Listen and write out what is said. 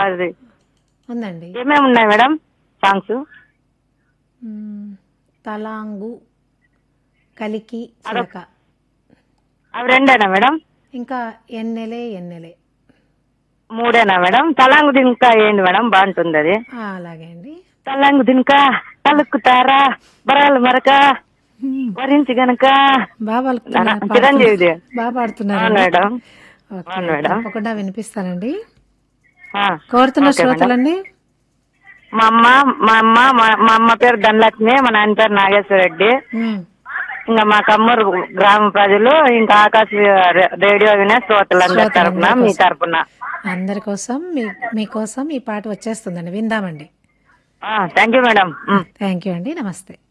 అది ఉందండి ఏమేమి ఉన్నాయి మేడం సాంగ్స్ మ్మ్. తలాంగు కలికి చిలక అవి రెండేనా మేడం ఇంకా ఎన్నెలే ఎన్నెలే మూడేనా మేడం తలాంగు దినక ఏంటి మేడం బాగుంటుంది అది ఆ, అలాగే అండి తలాంగు దినక తలుక్కుతారా బరాలు మరక వరించి గనక బాగా పలుకుతున్నారు, నా- చిరంజీవిది. పాడుతున్నారు. బాగా పాడుతున్నారు అవును మేడం ఓకే, అవును మేడం. తప్పకుండా వినిపిస్తానండి ఆ, కోరుతున్న ఓకే మేడం. శ్రోతలండి మా అమ్మ మా అమ్మ మా- మా అమ్మ పేరు ధనలక్ష్మి మా నాన్న పేరు నాగేశ్వర రెడ్డి మ్మ్. ఇంకా మా కమ్మూరు గ్రామ ప్రజలు ఇంకా ఆకాశ రే- రేడియో వినే శ్రోతలందరి శ్రోతలందరి తరపున మీ కోసం. తరపున అందరి కోసం మీ మీకోసం ఈ పాట వచ్చేస్తుందండి విందామండి thank you madam um. Thank you అండి నమస్తే